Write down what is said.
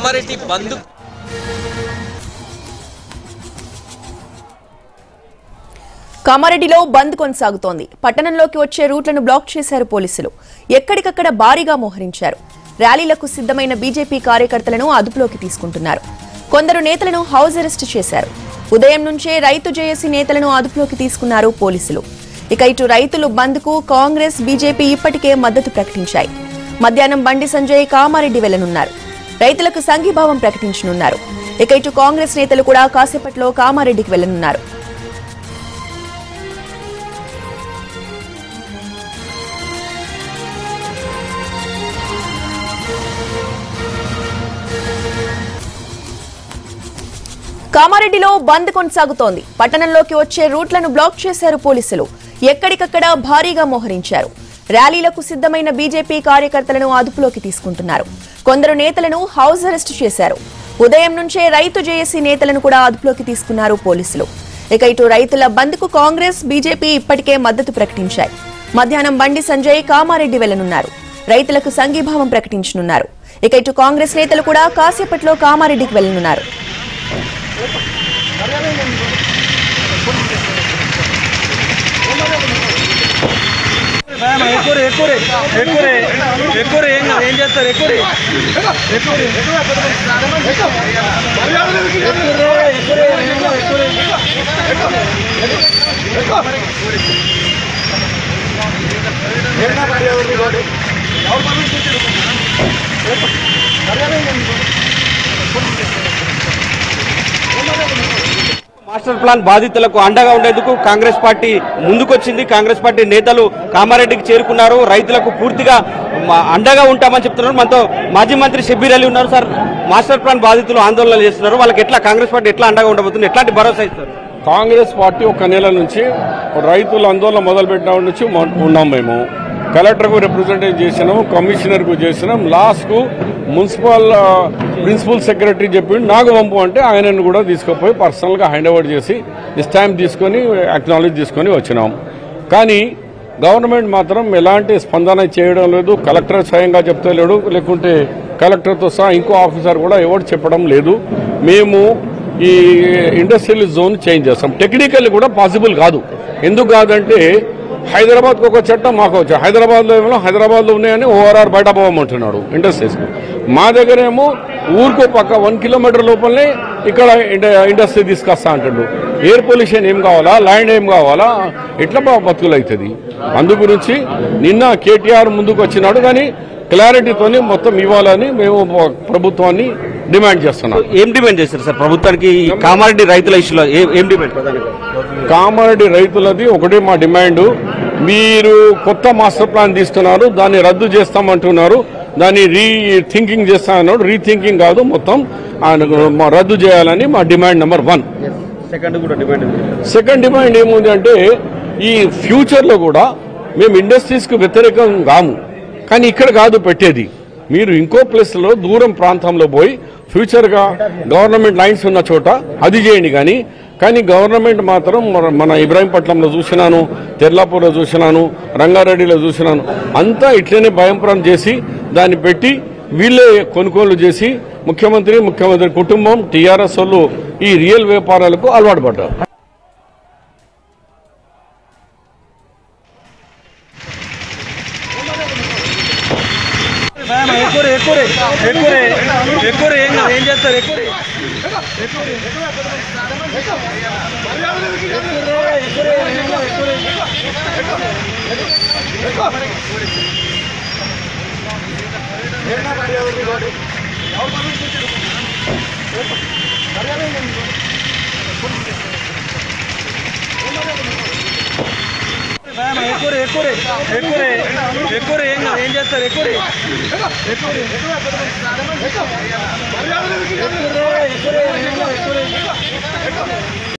కామారెడ్డి బంద్ కామారెడ్డిలో బంద్ కొనసాగుతోంది పట్టణంలోకి వచ్చే రూట్లను బ్లాక్ చేశారు పోలీసులు ఎక్కడికక్కడ భారీగా మోహరించారు ర్యాలీలకు సిద్ధమైన బీజేపీ కార్యకర్తలను అదుపులోకి తీసుకుంటున్నారు కొందరు నేతలను హౌస్ అరెస్ట్ చేశారు ఉదయం నుంచే రైతు జేఏసీ నేతలను అదుపులోకి తీసుకున్నారు పోలీసులు ఇక ఇటు రైతులు బంద్కు కాంగ్రెస్ బీజేపీ ఇప్పటికే మద్దతు ప్రకటించాయి మధ్యాహ్నం బండి సంజయ్ కామారెడ్డి వెళ్లనున్నారు రైతులకు సంఘీభావం ప్రకటించనున్నారు ఇక ఇటు కాంగ్రెస్ నేతలు కూడా కాసేపట్లో కామారెడ్డికి వెళ్లనున్నారు కామారెడ్డిలో బంద్ కొనసాగుతోంది పట్టణంలోకి వచ్చే రూట్లను బ్లాక్ చేశారు పోలీసులు ఎక్కడికక్కడ భారీగా మోహరించారు ర్యాలీలకు సిద్ధమైన బీజేపీ కార్యకర్తలను అదుపులోకి తీసుకుంటున్నారు కొందరు నేతలను హౌస్ అరెస్ట్ చేశారు ఉదయం నుంచే రైతు జేఏసీ నేతలను కూడా అదుపులోకి తీసుకున్నారు పోలీసులు ఇక ఇటు రైతుల బంద్కు కాంగ్రెస్ బీజేపీ ఇప్పటికే మద్దతు ప్రకటించాయి మధ్యాహ్నం బండి సంజయ్ కామారెడ్డి వెళ్లనున్నారు రైతులకు సంఘీభావం ప్రకటించనున్నారు ఇక ఇటు కాంగ్రెస్ నేతలు కూడా కాసేపట్లో కామారెడ్డికి వెళ్లనున్నారు ఎక్కువ ఎక్కువ ఎక్కువ ఎక్కువ ఏం కాదు, ఏం చేస్తారు ఎక్కువ ఎక్కువ మాస్టర్ ప్లాన్ బాధితులకు అండగా ఉండేందుకు కాంగ్రెస్ పార్టీ ముందుకొచ్చింది కాంగ్రెస్ పార్టీ నేతలు కామారెడ్డికి చేరుకున్నారు రైతులకు పూర్తిగా మ- అండగా ఉంటామని చెప్తున్నారు మనతో మాజీ మంత్రి షబ్బీర్ అలీ ఉన్నారు సార్ మాస్టర్ ప్లాన్ బాధితులు ఆందోళన చేస్తున్నారు వాళ్ళకి ఎట్లా కాంగ్రెస్ పార్టీ ఎట్లా అండగా ఉండబోతుంది ఎట్లాంటి భరోసా ఇస్తారు కాంగ్రెస్ పార్టీ ఒక నెల నుంచి రైతుల ఆందోళన మొదలుపెట్టిన నుంచి మొ- ఉన్నాం మేము కలెక్టర్కు రిప్రజెంటేట్ చేసినాము కమిషనర్కు చేసినాం లాస్ట్కు మున్సిపల్ ఆ, ప్రిన్సిపల్ సెక్రటరీ చెప్పి నాకు పంపు అంటే ఆయనను కూడా తీసుకుపోయి పర్సనల్గా హ్యాండ్ ఓవర్ చేసి స్టాంప్ తీసుకొని అక్నాలెడ్జ్ తీసుకొని వచ్చినాం కానీ గవర్నమెంట్ మాత్రం ఎలాంటి స్పందన చేయడం లేదు కలెక్టర్ స్వయంగా చెప్తలేడు లేకుంటే కలెక్టర్తో సహా ఇంకో ఆఫీసర్ కూడా ఎవరు చెప్పడం లేదు మేము ఈ ఇండస్ట్రియల్ జోన్ చేంజ్ చేస్తాం టెక్నికల్లీ కూడా పాసిబుల్ కాదు ఎందుకు కాదంటే హైదరాబాద్కి ఒక చట్టం మాకు వచ్చా హైదరాబాద్లో ఏమో హైదరాబాద్లో ఉన్నాయని ఓఆర్ఆర్ బయట పోవమంటున్నాడు ఇండస్ట్రీస్ మా దగ్గర ఏమో ఊరికో పక్క వన్ కిలోమీటర్ లోపలనే ఇక్కడ ఇండ- ఇండస్ట్రీ తీసుకొస్తా అంటాడు ఎయిర్ పొల్యూషన్ ఏం కావాలా ల్యాండ్ ఏం కావాలా ఎట్లా బా- బతుకులు అవుతుంది అందు గురించి నిన్న కేటీఆర్ ముందుకు వచ్చినాడు కానీ క్లారిటీతోని మొత్తం ఇవ్వాలని మేము ప్రభుత్వాన్ని డిమాండ్ చేస్తున్నాం ఏం డిమాండ్ చేస్తారు సార్ ప్రభుత్వానికి ఈ కామారెడ్డి రైతుల ఇష్యూలో ఏ- ఏం డిమాండ్ ప్రధానంగా కామారెడ్డి రైతులది ఒకటే మా డిమాండ్ మీరు కొత్త మాస్టర్ ప్లాన్ తీస్తున్నారు దాన్ని రద్దు చేస్తామంటున్నారు దాన్ని రీ థింకింగ్ చేస్తా అన్నాడు రీ థింకింగ్ కాదు మొత్తం ఆయన మా రద్దు చేయాలని మా డిమాండ్ నెంబర్ వన్ సెకండ్ కూడా డిమాండ్ సెకండ్ డిమాండ్ ఏముంది అంటే ఈ ఫ్యూచర్లో కూడా మేము ఇండస్ట్రీస్కి వ్యతిరేకం కాము కానీ ఇక్కడ కాదు పెట్టేది మీరు ఇంకో ప్లేస్లో దూరం ప్రాంతంలో పోయి ఫ్యూచర్గా గవర్నమెంట్ లైన్స్ ఉన్న చోట అది చేయండి కానీ కానీ గవర్నమెంట్ మాత్రం మన- మన ఇబ్రాహీంపట్నంలో చూసినాను తెర్లాపూర్లో చూసినాను రంగారెడ్డిలో చూసినాను అంతా ఇట్లనే భయంపురం చేసి దాన్ని పెట్టి వీళ్ళే కొనుగోలు చేసి ముఖ్యమంత్రి ముఖ్యమంత్రి కుటుంబం టీఆర్ఎస్ వాళ్ళు ఈ రియల్ వ్యాపారాలకు అలవాటు పడ్డారు ఎక్కువ ఎక్కువ ఎక్కువ ఎక్కువ ఏం కాదు, ఏం చేస్తారు ఎక్కువ ఎక్కువ ఎక్కువ ఎక్కువ ఎక్కువ ఏం కాదు, ఏం చేస్తారు ఎక్కువ ఎక్కువ